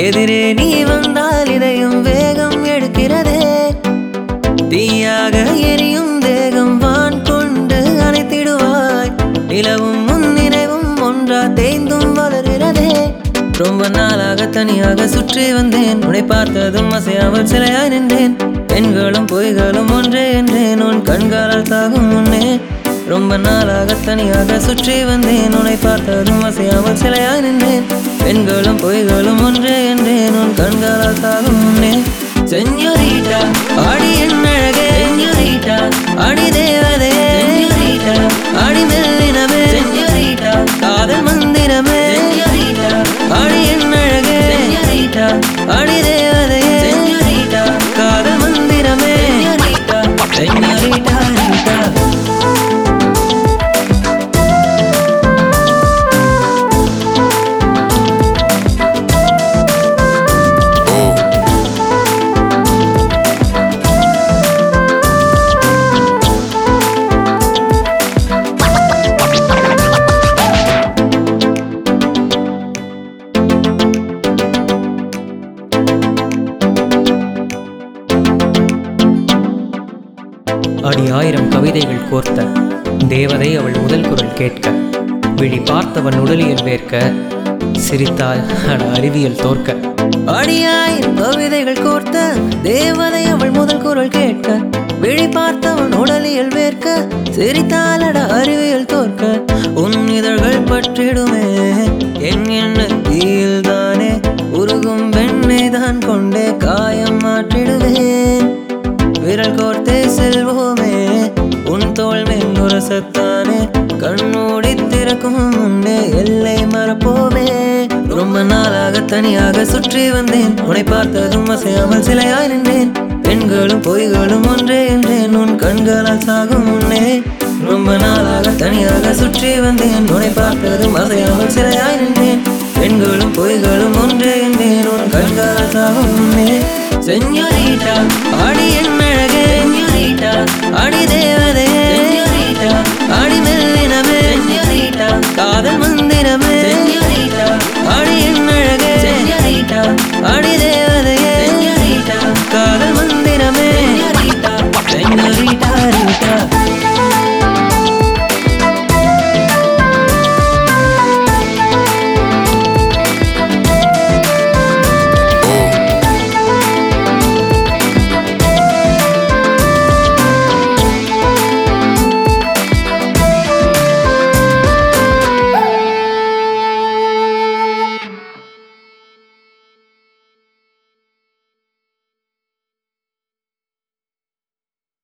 எதிரே நீ வந்தால் இதயம் வேகம் எடுக்கிறதே தீயாக எரியும் தேகம் வான் கொண்டு அணைத்திடுவாய் நிலவும் முன் நினைவும் ஒன்றா தேய்ந்தும் வளர்கிறதே ரொம்ப நாளாக தனியாக சுற்றி வந்தேன் உன்னை பார்த்ததும் அசையாமல் சிலையாய் நின்றேன் பெண்களும் பொய்களும் ஒன்றே என்றேன் உன் கண்களால் தாகும் முன்னே ரொம்ப நாளாக தனியாக சுற்றி வந்தேன் உன்னை பார்த்ததும் அசையாமல் சிலையாய் நின்றேன் பெண்களும் பொய்களும் ஒன்றே என்றேன் உன் கண்களால் தாகும் முன்னே செஞ்சோரிட்டா ஆடி என் அழகே செஞ்சோரிட்டா ஆடி தேவதே செஞ்சோரிட்டா ஆடி மெல்லினமே செஞ்சோரிட்டா காதல் மந்திரமே செஞ்சோரிட்டா ஆடி என் அழகே செஞ்சோரிட்டா ஆடி தேவதே செஞ்சோரிட்டா காதல் மந்திரமே செஞ்சோரிட்டா செஞ்சோரிட்டா ரீட்டா அடி ஆயிரம் கவிதைகள் கோர்த்த தேவதை அவள் முதல் குரல் கேட்க விழி பார்த்தவன் உடலியல் வேர்க்க சிரித்தால் அட அறிவியல் தோற்க அடியாயின் கவிதைகள் கோர்த்த தேவதை அவள் முதல் குரல் கேட்க விழி பார்த்தவன் உடலியல் வேர்க்க சிரித்தாலட அறிவியல் தோற்க உன் இதழ்கள் பற்றிடுமே என் எண்ணத்தில் தானே உருகும் பெண்ணை தான் கொண்டே காயம் மாற்றிடுவேன் விரல் கோர்த்தே செல்வோமே உன் தோள் மேல் உரசத்தானே கண்ணூடி திறக்கும் முன்னே எல்லை மறப்போமே ரொம்ப நாளாக தனியாக சுற்றி வந்தேன் உன்னை பார்த்ததும் அசையாமல் சிலையாய் நின்றேன் பெண்களும் பொய்களும் ஒன்றே என்றேன் உன் கண்களால் சாகும் முன்னே ரொம்ப நாளாக தனியாக சுற்றி வந்தேன் உன்னை பார்த்ததும் அசையாமல் சிலையாய் நின்றேன் பெண்களும் பொய்களும் ஒன்றே என்றேன் உன் கண்களால் சாகும் முன்னே செஞ்சோரிட்டா